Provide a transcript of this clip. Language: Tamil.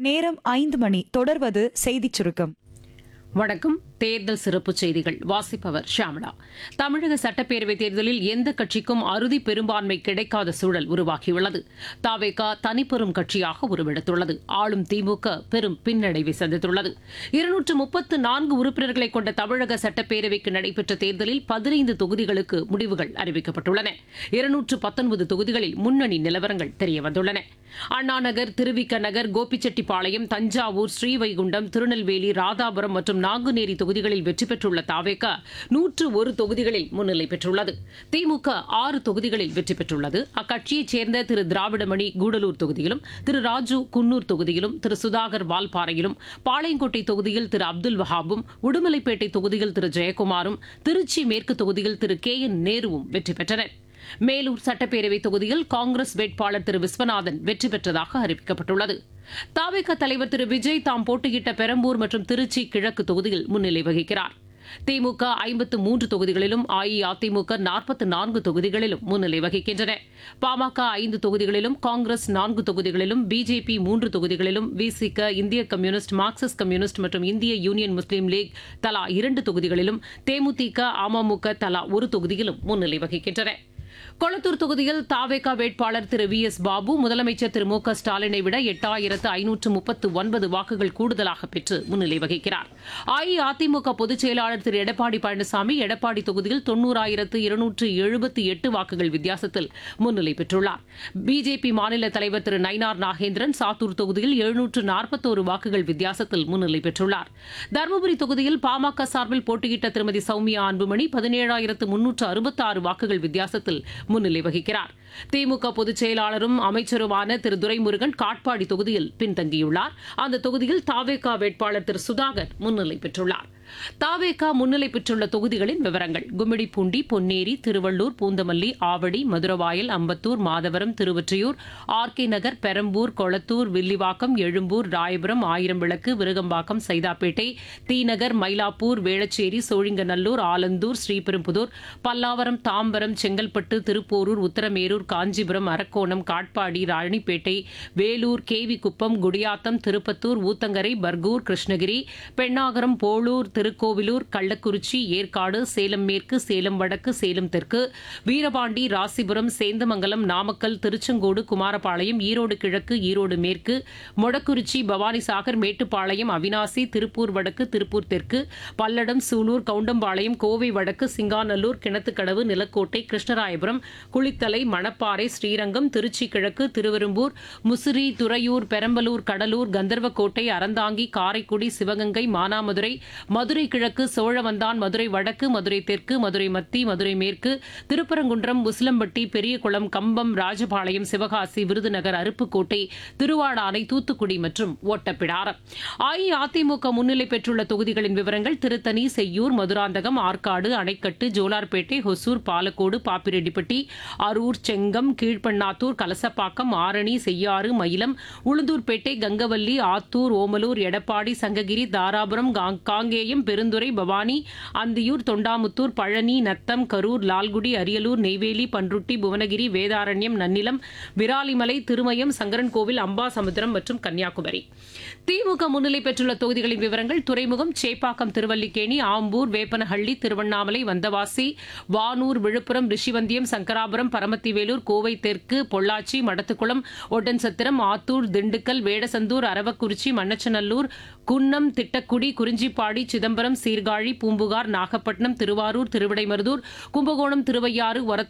நேரம் ஐந்து மணி தொடர்வது செய்திச் சுருக்கம் வணக்கம் தேர்தல் சிறப்பு செய்திகள் வாசிப்பவர் ஷாமளா தமிழக சட்டப்பேரவைத் தேர்தலில் எந்த கட்சிக்கும் அறுதி பெரும்பான்மை கிடைக்காத சூழல் உருவாகியுள்ளது தாவேகா தனிப்பெரும் கட்சியாக உருவெடுத்துள்ளது ஆளும் திமுக பெரும் பின்னடைவை சந்தித்துள்ளது இருநூற்று முப்பத்து நான்கு உறுப்பினர்களை கொண்ட தமிழக சட்டப்பேரவைக்கு நடைபெற்ற தேர்தலில் பதினைந்து தொகுதிகளுக்கு முடிவுகள் அறிவிக்கப்பட்டுள்ளன இருநூற்று பத்தொன்பது தொகுதிகளில் முன்னணி நிலவரங்கள் தெரியவந்துள்ளன அண்ணாநகர் திருவிக்க நகர் கோபிச்செட்டிப்பாளையம் தஞ்சாவூர் ஸ்ரீவைகுண்டம் திருநெல்வேலி ராதாபுரம் மற்றும் நாங்குநேரி தொகுதிகளில் வெற்றி பெற்றுள்ள தாவேகா நூற்று ஒரு தொகுதிகளில் முன்னிலை பெற்றுள்ளது திமுக ஆறு தொகுதிகளில் வெற்றி பெற்றுள்ளது அக்கட்சியைச் சேர்ந்த திரு திராவிடமணி கூடலூர் தொகுதியிலும் திரு ராஜு குன்னூர் தொகுதியிலும் திரு சுதாகர் வால்பாறையிலும் பாளையங்கோட்டை தொகுதியில் திரு அப்துல் வஹாபும் உடுமலைப்பேட்டை தொகுதியில் திரு ஜெயக்குமாரும் திருச்சி மேற்கு தொகுதியில் திரு கே என் நேருவும் வெற்றி பெற்றனர் மேலூர் சட்டப்பேரவை தொகுதியில் காங்கிரஸ் வேட்பாளர் திரு விஸ்வநாதன் வெற்றி பெற்றதாக அறிவிக்கப்பட்டுள்ளது தாவேக தலைவர் திரு விஜய் தாம் போட்டியிட்ட பெரம்பூர் மற்றும் திருச்சி கிழக்கு தொகுதியில் முன்னிலை வகிக்கிறார் திமுக ஐம்பத்து மூன்று தொகுதிகளிலும் அஇஅதிமுக நாற்பத்தி நான்கு தொகுதிகளிலும் முன்னிலை வகிக்கின்றன பாமக ஐந்து தொகுதிகளிலும் காங்கிரஸ் நான்கு தொகுதிகளிலும் பிஜேபி மூன்று தொகுதிகளிலும் விசிக இந்திய கம்யூனிஸ்ட் மார்க்சிஸ்ட் கம்யூனிஸ்ட் மற்றும் இந்திய யூனியன் முஸ்லீம் லீக் தலா இரண்டு தொகுதிகளிலும் தேமுதிக அமமுக தலா ஒரு தொகுதியிலும் முன்னிலை வகிக்கின்றன கொளத்தூர் தொகுதியில் தாவேகா வேட்பாளர் திரு வி எஸ் பாபு முதலமைச்சர் திரு மு க ஸ்டாலினை விட எட்டாயிரத்து ஐநூற்று முப்பத்து ஒன்பது வாக்குகள் கூடுதலாக பெற்று முன்னிலை வகிக்கிறார் அஇஅதிமுக பொதுச் செயலாளர் திரு எடப்பாடி பழனிசாமி எடப்பாடி தொகுதியில் தொன்னூறாயிரத்து இருநூற்று எழுபத்தி எட்டு வாக்குகள் வித்தியாசத்தில் முன்னிலை பெற்றுள்ளார் பிஜேபி மாநில தலைவர் திரு நயினார் நாகேந்திரன் சாத்தூர் தொகுதியில் எழுநூற்று நாற்பத்தோரு வாக்குகள் வித்தியாசத்தில் முன்னிலை பெற்றுள்ளார் தருமபுரி தொகுதியில் பாமக சார்பில் போட்டியிட்ட திருமதி சௌமியா அன்புமணி பதினேழாயிரத்து முன்னூற்று அறுபத்தாறு வாக்குகள் வித்தியாசத்தில் முன்னிலை வகிக்கிறார் திமுக பொதுச் செயலாளரும் அமைச்சருமான திரு துரைமுருகன் காட்பாடி தொகுதியில் பின்தங்கியுள்ளார் அந்த தொகுதியில் தாவேகா வேட்பாளர் திரு சுதாகர் முன்னிலை பெற்றுள்ளார் தாவேகா முன்னிலை பெற்றுள்ள தொகுதிகளின் விவரங்கள் கும்மிடிப்பூண்டி பொன்னேரி திருவள்ளூர் பூந்தமல்லி ஆவடி மதுரவாயல் அம்பத்தூர் மாதவரம் திருவொற்றியூர் ஆர்கே நகர் பெரம்பூர் கொளத்தூர் வில்லிவாக்கம் எழும்பூர் ராயபுரம் ஆயிரம் விளக்கு விருகம்பாக்கம் சைதாப்பேட்டை தீநகர் மயிலாப்பூர் வேளச்சேரி சோழிங்கநல்லூர் ஆலந்தூர் ஸ்ரீபெரும்புதூர் பல்லாவரம் தாம்பரம் செங்கல்பட்டு திருப்போரூர் உத்தரமேரூர் காஞ்சிபுரம் அரக்கோணம் காட்பாடி ராணிப்பேட்டை வேலூர் கேவி குப்பம் குடியாத்தம் திருப்பத்தூர் ஊத்தங்கரை பர்கூர் கிருஷ்ணகிரி பெண்ணாகரம் போளூர் திருக்கோவிலூர் கள்ளக்குறிச்சி ஏற்காடு சேலம் மேற்கு சேலம் வடக்கு சேலம் தெற்கு வீரபாண்டி ராசிபுரம் சேந்தமங்கலம் நாமக்கல் திருச்செங்கோடு குமாரபாளையம் ஈரோடு கிழக்கு ஈரோடு மேற்கு மொடக்குறிச்சி பவானிசாகர் மேட்டுப்பாளையம் அவினாசி திருப்பூர் வடக்கு திருப்பூர் தெற்கு பல்லடம் சூலூர் கவுண்டம்பாளையம் கோவை வடக்கு சிங்காநல்லூர் கிணத்துக்கடவு நிலக்கோட்டை கிருஷ்ணராயபுரம் குளித்தலை மணப்பாறை ஸ்ரீரங்கம் திருச்சி கிழக்கு திருவெரும்பூர் முசிறி துறையூர் பெரம்பலூர் கடலூர் கந்தர்வக்கோட்டை அறந்தாங்கி காரைக்குடி சிவகங்கை மானாமதுரை மதுரை கிழக்கு சோழவந்தான் மதுரை வடக்கு மதுரை தெற்கு மதுரை மத்தி மதுரை மேற்கு திருப்பரங்குன்றம் உசிலம்பட்டி பெரியகுளம் கம்பம் ராஜபாளையம் சிவகாசி விருதுநகர் அருப்புக்கோட்டை திருவாடானை தூத்துக்குடி மற்றும் ஓட்டப்பிடாரம் அஇஅதிமுக முன்னிலை பெற்றுள்ள தொகுதிகளின் விவரங்கள் திருத்தணி செய்யூர் மதுராந்தகம் ஆற்காடு அணைக்கட்டு ஜோலார்பேட்டை ஹொசூர் பாலக்கோடு பாப்பிரெட்டிப்பட்டி அரூர் செங்கம் கீழ்பண்ணாத்தூர் கலசப்பாக்கம் ஆரணி செய்யாறு மயிலம் உளுந்தூர்பேட்டை கங்கவல்லி ஆத்தூர் ஓமலூர் எடப்பாடி சங்ககிரி தாராபுரம் காங்- காங்கேயம் பெருந்துறை பவானி அந்தியூர் தொண்டாமுத்தூர் பழனி நத்தம் கரூர் லால்குடி அரியலூர் நெய்வேலி பன்ருட்டி புவனகிரி வேதாரண்யம் நன்னிலம் விராலிமலை திருமயம் சங்கரன்கோவில் அம்பாசமுத்திரம் மற்றும் கன்னியாகுமரி திமுக முன்னிலை பெற்றுள்ள தொகுதிகளின் விவரங்கள் துறைமுகம் சேப்பாக்கம் திருவல்லிக்கேணி ஆம்பூர் வேப்பனஹள்ளி திருவண்ணாமலை வந்தவாசி வானூர் விழுப்புரம் ரிஷிவந்தியம் சங்கராபுரம் பரமத்திவேலூர் கோவை தெற்கு பொள்ளாச்சி மடத்துக்குளம் ஒட்டன்சத்திரம் ஆத்தூர் திண்டுக்கல் வேடசந்தூர் அரவக்குறிச்சி மண்ணச்சநல்லூர் குன்னம் திட்டக்குடி குறிஞ்சிப்பாடி சிதம்பரம் சீர்காழி பூம்புகார் நாகப்பட்டினம் திருவாரூர் திருவிடைமருதூர் கும்பகோணம் திருவையாறு ஒரத்த